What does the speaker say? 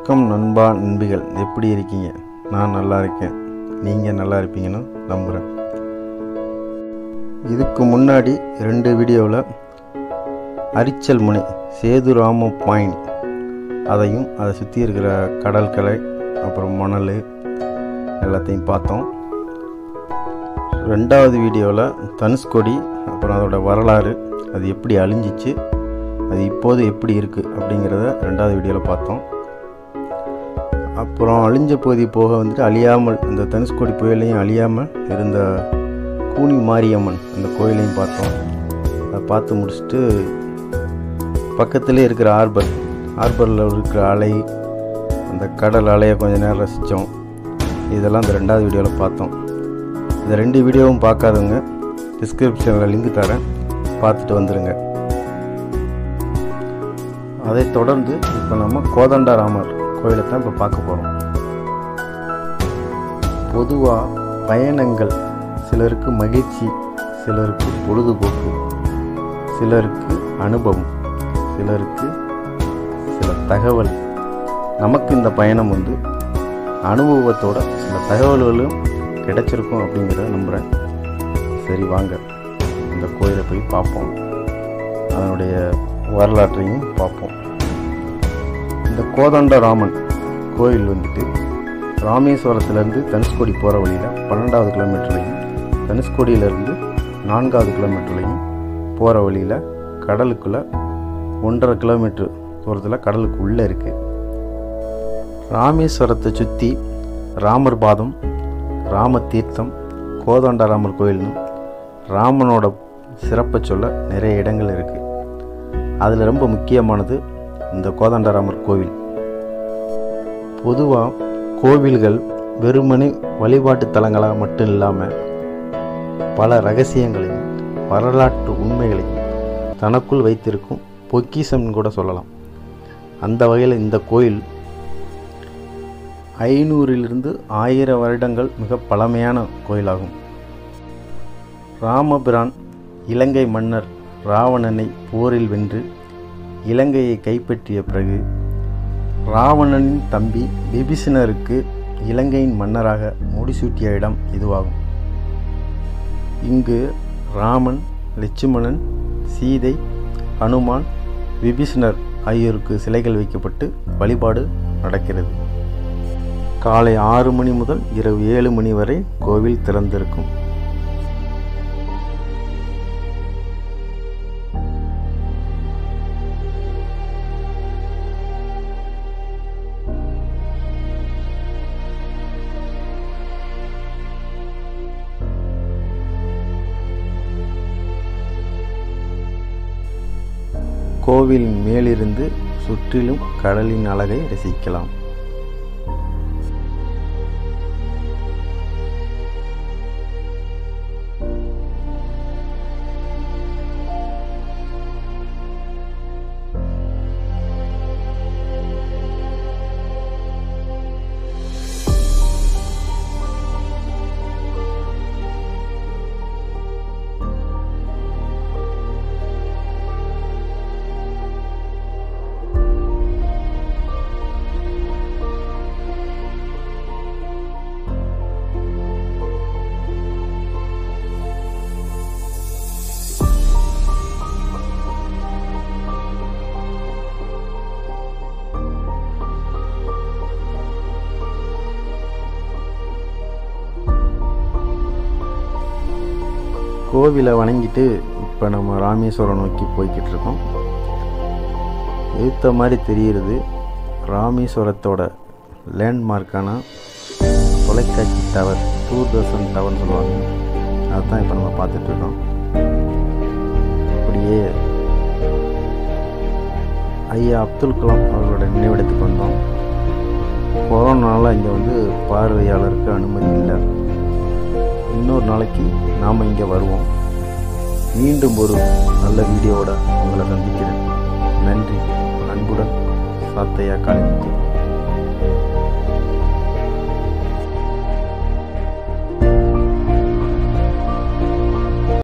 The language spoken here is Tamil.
வணக்கம் நண்பா நண்பிகள் எப்படி இருக்கீங்க நான் நல்லா இருக்கேன் நீங்கள் நல்லா இருப்பீங்கன்னு நம்புகிறேன் இதுக்கு முன்னாடி ரெண்டு வீடியோவில் அரிச்சல் முனை சேதுராம பாயிண்ட் அதையும் அதை சுற்றி இருக்கிற கடற்கரை அப்புறம் மணல் எல்லாத்தையும் பார்த்தோம் ரெண்டாவது வீடியோவில் தனுஷ்கொடி அப்புறம் அதோட வரலாறு அது எப்படி அழிஞ்சிச்சு அது இப்போது எப்படி இருக்குது அப்படிங்கிறத ரெண்டாவது வீடியோவில் பார்த்தோம் அப்புறம் அழிஞ்ச பகுதி போக வந்துட்டு அழியாமல் இந்த தனுஷ்கோடி புயலையும் அழியாமல் இருந்த கூனி மாரியம்மன் அந்த கோயிலையும் பார்த்தோம் அதை பார்த்து முடிச்சுட்டு பக்கத்துலேயே இருக்கிற ஆர்பர் ஆர்பரில் இருக்கிற அலை அந்த கடல் அலையை கொஞ்சம் நேரம் ரசித்தோம் இதெல்லாம் இந்த ரெண்டாவது வீடியோவில் பார்த்தோம் இந்த ரெண்டு வீடியோவும் பார்க்காதவங்க டிஸ்கிரிப்ஷனில் லிங்க் தரேன் பார்த்துட்டு வந்துடுங்க அதைத் தொடர்ந்து இப்போ நம்ம கோதண்டராமர் கோயிலை தான் இப்போ பார்க்க போகிறோம் பொதுவாக பயணங்கள் சிலருக்கு மகிழ்ச்சி சிலருக்கு பொழுதுபோக்கு சிலருக்கு அனுபவம் சிலருக்கு சில தகவல் நமக்கு இந்த பயணம் வந்து அனுபவத்தோட சில தகவல்களும் கிடைச்சிருக்கும் அப்படிங்கிறத நம்புகிறேன் சரி வாங்க இந்த கோயிலை போய் பார்ப்போம் அதனுடைய வரலாற்றையும் பார்ப்போம் இந்த கோதண்டராமன் கோயில் வந்துட்டு ராமேஸ்வரத்துலேருந்து தனுஷ்கோடி போகிற வழியில் பன்னெண்டாவது கிலோமீட்டர்லையும் தனுஷ்கோடியிலேருந்து நான்காவது கிலோமீட்டர்லையும் போகிற வழியில் கடலுக்குள்ளே ஒன்றரை கிலோமீட்டர் தூரத்தில் கடலுக்கு உள்ளே இருக்குது ராமேஸ்வரத்தை சுற்றி ராமர் பாதம் ராம தீர்த்தம் கோதண்டராமர் கோயில்னு ராமனோட சிறப்பை சொல்ல நிறைய இடங்கள் இருக்குது அதில் ரொம்ப முக்கியமானது இந்த கோதண்டராமர் கோவில் பொதுவாக கோவில்கள் வெறுமனே வழிபாட்டு தலங்களாக மட்டும் இல்லாமல் பல ரகசியங்களையும் வரலாற்று உண்மைகளையும் தனக்குள் வைத்திருக்கும் பொக்கிஷம்னு கூட சொல்லலாம் அந்த வகையில் இந்த கோயில் ஐநூறிலிருந்து ஆயிரம் வருடங்கள் மிக பழமையான கோயிலாகும் ராமபிரான் இலங்கை மன்னர் ராவணனை போரில் வென்று இலங்கையை கைப்பற்றிய பிறகு ராவணனின் தம்பி பிபீஷணருக்கு இலங்கையின் மன்னராக முடிசூட்டிய இடம் இதுவாகும் இங்கு ராமன் லட்சுமணன் சீதை ஹனுமான் விபீஷணர் ஆகியோருக்கு சிலைகள் வைக்கப்பட்டு வழிபாடு நடக்கிறது காலை ஆறு மணி முதல் இரவு ஏழு மணி வரை கோவில் திறந்திருக்கும் கோவிலின் மேலிருந்து சுற்றிலும் கடலின் அழகை ரசிக்கலாம் கோவிலை வணங்கிட்டு இப்போ நம்ம ராமேஸ்வரம் நோக்கி போய்கிட்டு இருக்கோம் எடுத்த மாதிரி தெரிகிறது ராமேஸ்வரத்தோட லேண்ட்மார்க்கான தொலைக்காட்சி டவர் தூர்தர்ஷன் டவர்னு சொல்லுவாங்க அதுதான் இப்போ நம்ம பார்த்துட்ருக்கோம் அப்படியே ஐயா அப்துல் கலாம் அவர்களோட நினைவிடத்துக்கு வந்தோம் கொரோனாவில் இங்கே வந்து பார்வையாளருக்கு அனுமதி இல்லை இன்னொரு நாளைக்கு நாம் இங்கே வருவோம் மீண்டும் ஒரு நல்ல வீடியோவோட உங்களை சந்திக்கிறேன் நன்றி அன்புடன் சாத்தையா காலேஜ்